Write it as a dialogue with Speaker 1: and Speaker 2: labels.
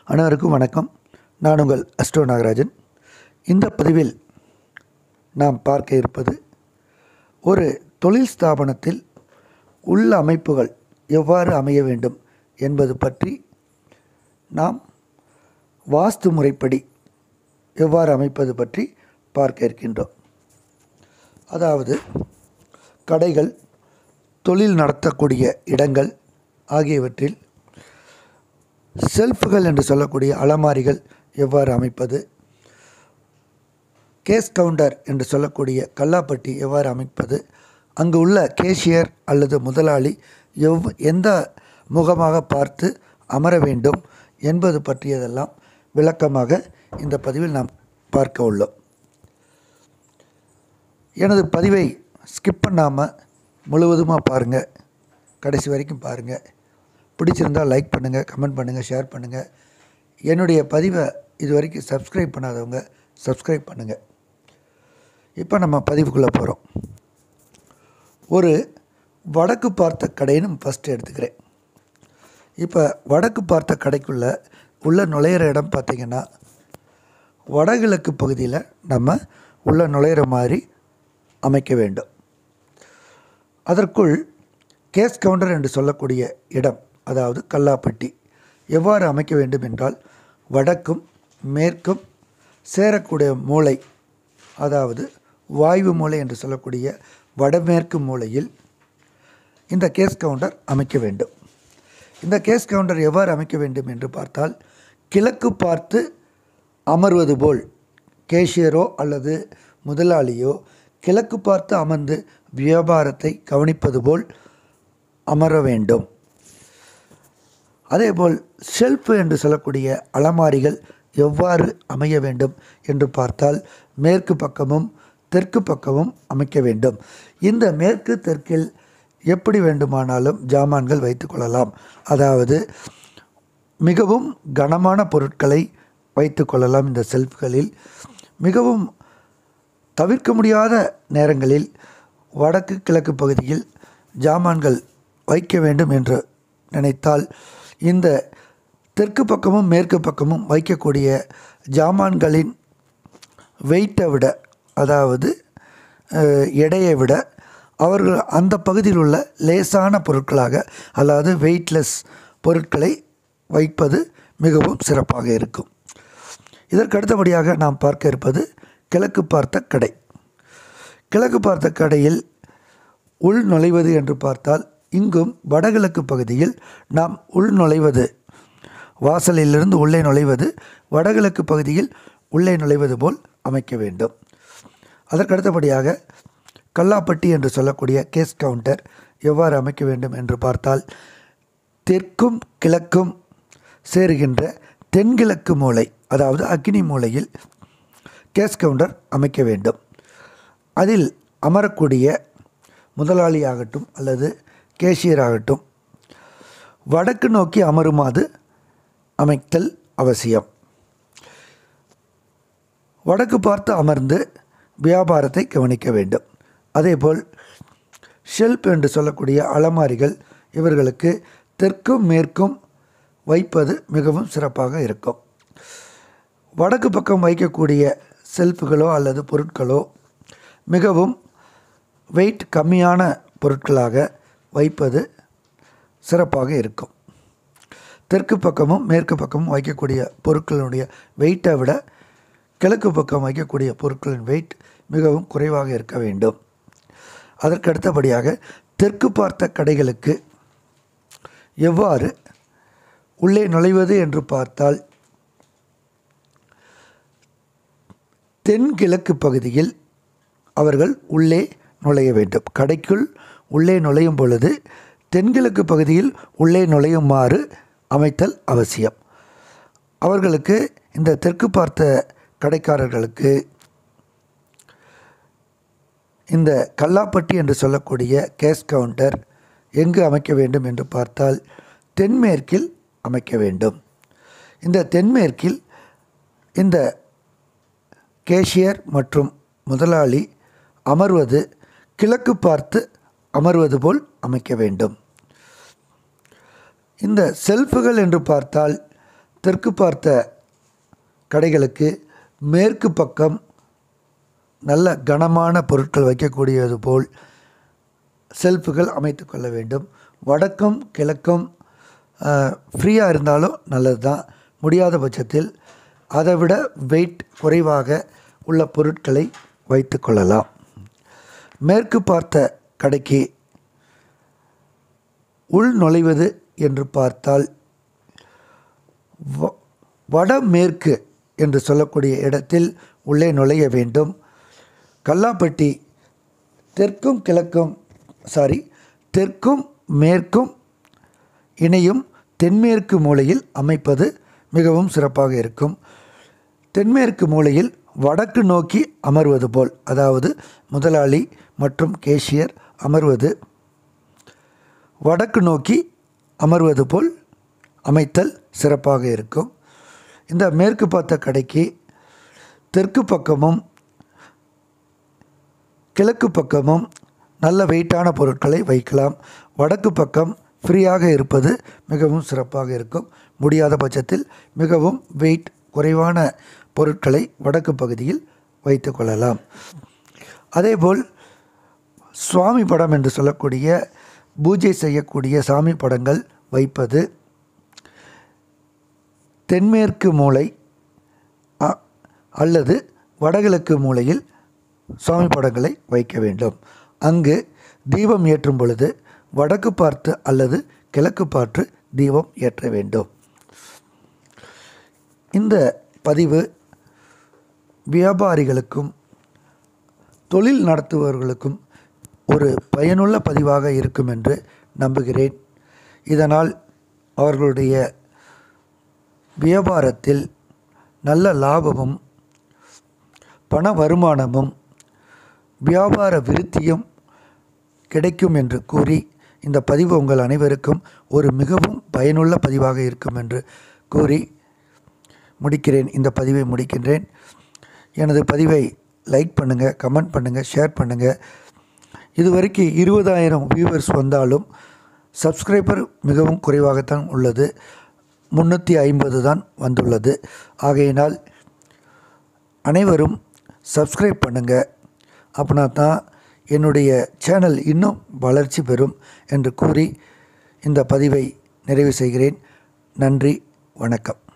Speaker 1: அனைவருக்கும் வணக்கம் நான் உங்கள் அஸ்ட்ரோ நாகராஜன் இந்த பதிவில் நாம் பார்க்க இருப்பது ஒரு தொழில் ஸ்தாபனத்தில் உள்ள அமைப்புகள் எவ்வாறு அமைய வேண்டும் என்பது பற்றி நாம் வாஸ்து முறைப்படி எவ்வாறு அமைப்பது பற்றி பார்க்க இருக்கின்றோம் அதாவது கடைகள் தொழில் நடத்தக்கூடிய இடங்கள் ஆகியவற்றில் செல்ஃப்கள் என்று சொல்லக்கூடிய அலமாரிகள் எவ்வாறு அமைப்பது கேஸ் கவுண்டர் என்று சொல்லக்கூடிய கல்லாப்பட்டி எவ்வாறு அமைப்பது அங்கு உள்ள கேஷியர் அல்லது முதலாளி எவ் எந்த முகமாக பார்த்து அமர வேண்டும் என்பது பற்றியதெல்லாம் விளக்கமாக இந்த பதிவில் நாம் பார்க்க உள்ளோம் எனது பதிவை ஸ்கிப் பண்ணாமல் முழுவதுமாக பாருங்கள் கடைசி வரைக்கும் பாருங்கள் பிடிச்சிருந்தால் லைக் பண்ணுங்கள் கமெண்ட் பண்ணுங்கள் ஷேர் பண்ணுங்கள் என்னுடைய பதிவை இது வரைக்கும் சப்ஸ்கிரைப் பண்ணாதவங்க சப்ஸ்கிரைப் பண்ணுங்கள் இப்போ நம்ம பதிவுக்குள்ளே போகிறோம் ஒரு வடக்கு பார்த்த கடைன்னு ஃபஸ்ட்டு எடுத்துக்கிறேன் இப்போ வடக்கு பார்த்த கடைக்குள்ளே உள்ள நுழையிற இடம் பார்த்திங்கன்னா வடகிழக்கு பகுதியில் நம்ம உள்ள நுழையிற மாதிரி அமைக்க வேண்டும் அதற்குள் கேஸ் கவுண்டர் என்று சொல்லக்கூடிய இடம் அதாவது கல்லாப்பட்டி எவ்வாறு அமைக்க வேண்டும் என்றால் வடக்கும் மேற்கும் சேரக்கூடிய மூளை அதாவது வாயு மூலை என்று சொல்லக்கூடிய வடமேற்கு மூலையில் இந்த கேஸ் கவுண்டர் அமைக்க வேண்டும் இந்த கேஸ் கவுண்டர் எவ்வாறு அமைக்க வேண்டும் என்று பார்த்தால் கிழக்கு பார்த்து அமர்வது போல் கேஷியரோ அல்லது முதலாளியோ கிழக்கு பார்த்து அமர்ந்து வியாபாரத்தை கவனிப்பது போல் அமர வேண்டும் அதேபோல் ஷெல்ஃப் என்று சொல்லக்கூடிய அலமாரிகள் எவ்வாறு அமைய வேண்டும் என்று பார்த்தால் மேற்கு பக்கமும் தெற்கு பக்கமும் அமைக்க வேண்டும் இந்த மேற்கு தெற்கில் எப்படி வேண்டுமானாலும் ஜாமான்கள் வைத்துக்கொள்ளலாம் அதாவது மிகவும் கனமான பொருட்களை வைத்துக்கொள்ளலாம் இந்த செல்ஃப்களில் மிகவும் தவிர்க்க முடியாத நேரங்களில் வடக்கு கிழக்கு பகுதியில் ஜாமான்கள் வைக்க வேண்டும் என்று நினைத்தால் இந்த தெற்கு பக்கமும் மேற்கு பக்கமும் வைக்கக்கூடிய ஜாமான்களின் வெயிட்டை விட அதாவது அஹ், எடையை விட அவர்கள் அந்த பகுதியில் உள்ள லேசான பொருட்களாக அதாவது வெயிட்லெஸ் பொருட்களை வைப்பது மிகவும் சிறப்பாக இருக்கும் இதற்கு அடுத்தபடியாக நாம் பார்க்க இருப்பது கிழக்கு பார்த்த கடை கிழக்கு பார்த்த கடையில் உள் நுழைவது என்று பார்த்தால் இங்கும் வடகிழக்கு பகுதியில் நாம் உள் நுழைவது வாசலிலிருந்து உள்ளே நுழைவது வடகிழக்கு பகுதியில் உள்ளே நுழைவது போல் அமைக்க வேண்டும் அதற்கு அடுத்தபடியாக கல்லாப்பட்டி என்று சொல்லக்கூடிய கேஸ் கவுண்டர் எவ்வாறு அமைக்க வேண்டும் என்று பார்த்தால் தெற்கும் கிழக்கும் சேருகின்ற தென்கிழக்கு மூலை அதாவது அக்னி மூலையில் கேஸ் கவுண்டர் அமைக்க வேண்டும் அதில் அமரக்கூடிய முதலாளியாகட்டும் அல்லது கேஷியர் ஆகட்டும் வடக்கு நோக்கி அமருமாறு அமைத்தல் அவசியம் வடக்கு பார்த்து அமர்ந்து வியாபாரத்தை கவனிக்க வேண்டும் அதேபோல் ஷெல்ப் என்று சொல்லக்கூடிய அலமாரிகள் இவர்களுக்கு தெற்கும் மேற்கும் வைப்பது மிகவும் சிறப்பாக இருக்கும் வடக்கு பக்கம் வைக்கக்கூடிய செல்ஃபுகளோ அல்லது பொருட்களோ மிகவும் வெயிட் கம்மியான பொருட்களாக வைப்பது சிறப்பாக இருக்கும் தெற்கு பக்கமும் மேற்கு பக்கமும் வைக்கக்கூடிய பொருட்களுடைய வெயிட்டை விட கிழக்கு பக்கம் வைக்கக்கூடிய பொருட்களின் வெயிட் மிகவும் குறைவாக இருக்க வேண்டும் அதற்கு அடுத்தபடியாக தெற்கு பார்த்த கடைகளுக்கு எவ்வாறு உள்ளே நுழைவது என்று பார்த்தால் தென்கிழக்கு பகுதியில் அவர்கள் உள்ளே நுழைய வேண்டும் கடைக்குள் உள்ளே நுழையும் பொழுது தென்கிழக்கு பகுதியில் உள்ளே நுழையுமாறு அமைத்தல் அவசியம் அவர்களுக்கு இந்த தெற்கு பார்த்த கடைக்காரர்களுக்கு இந்த கல்லாப்பட்டி என்று சொல்லக்கூடிய கேஸ் கவுண்டர் எங்கு அமைக்க வேண்டும் என்று பார்த்தால் தென்மேற்கில் அமைக்க வேண்டும் இந்த தென்மேற்கில் இந்த கேஷியர் மற்றும் முதலாளி அமர்வது கிழக்கு பார்த்து அமர்வது போல் அமைக்க வேண்டும் இந்த செல்ஃபுகள் என்று பார்த்தால் தெற்கு பார்த்த கடைகளுக்கு மேற்கு பக்கம் நல்ல கனமான பொருட்கள் வைக்கக்கூடியது போல் செல்ஃபுகள் அமைத்து கொள்ள வேண்டும் வடக்கும் கிழக்கும் ஃப்ரீயாக இருந்தாலும் நல்லது தான் முடியாத பட்சத்தில் அதை விட வெயிட் குறைவாக உள்ள பொருட்களை வைத்து கொள்ளலாம் மேற்கு பார்த்த கடைக்கு உள் நுழைவது என்று பார்த்தால் வ- வடமேற்கு என்று சொல்லக்கூடிய இடத்தில் உள்ளே நுழைய வேண்டும் கல்லாப்பட்டி தெற்கும் கிழக்கும் சாரி தெற்கும் மேற்கும் இணையும் தென்மேற்கு மூலையில் அமைப்பது மிகவும் சிறப்பாக இருக்கும் தென்மேற்கு மூலையில் வடக்கு நோக்கி அமர்வது போல் அதாவது முதலாளி மற்றும் கேஷியர் அமர்வது வடக்கு நோக்கி அமர்வது போல் அமைத்தல் சிறப்பாக இருக்கும் இந்த மேற்கு பார்த்த கடைக்கு தெற்கு பக்கமும் கிழக்கு பக்கமும் நல்ல வெயிட்டான பொருட்களை வைக்கலாம் வடக்கு பக்கம் ஃப்ரீயாக இருப்பது மிகவும் சிறப்பாக இருக்கும் முடியாத பட்சத்தில் மிகவும் வெயிட் குறைவான பொருட்களை வடக்கு பகுதியில் வைத்து கொள்ளலாம் அதேபோல் சுவாமி படம் என்று சொல்லக்கூடிய பூஜை செய்யக்கூடிய சாமி படங்கள் வைப்பது தென்மேற்கு மூலை அ- அல்லது வடகிழக்கு மூலையில் சுவாமி படங்களை வைக்க வேண்டும் அங்கு தீபம் ஏற்றும் பொழுது வடக்கு பார்த்து அல்லது கிழக்கு பார்த்து தீபம் ஏற்ற வேண்டும் இந்த பதிவு வியாபாரிகளுக்கும் தொழில் நடத்துபவர்களுக்கும் ஒரு பயனுள்ள பதிவாக இருக்கும் என்று நம்புகிறேன் இதனால் அவர்களுடைய வியாபாரத்தில் நல்ல லாபமும் பண வருமானமும் வியாபார விருத்தியும் கிடைக்கும் என்று கூறி இந்த பதிவு உங்கள் அனைவருக்கும் ஒரு மிகவும் பயனுள்ள பதிவாக இருக்கும் என்று கூறி முடிக்கிறேன் இந்த பதிவை முடிக்கின்றேன் எனது பதிவை லைக் பண்ணுங்கள் கமெண்ட் பண்ணுங்கள் ஷேர் பண்ணுங்கள் இதுவரைக்கும் இருபதாயிரம் வியூவர்ஸ் வந்தாலும் சப்ஸ்கிரைபர் மிகவும் குறைவாகத்தான் உள்ளது முந்நூற்றி ஐம்பது தான் வந்துள்ளது ஆகையினால் அனைவரும் சப்ஸ்கிரைப் பண்ணுங்கள் அப்படின்னா தான் என்னுடைய சேனல் இன்னும் வளர்ச்சி பெறும் என்று கூறி இந்த பதிவை நிறைவு செய்கிறேன் நன்றி வணக்கம்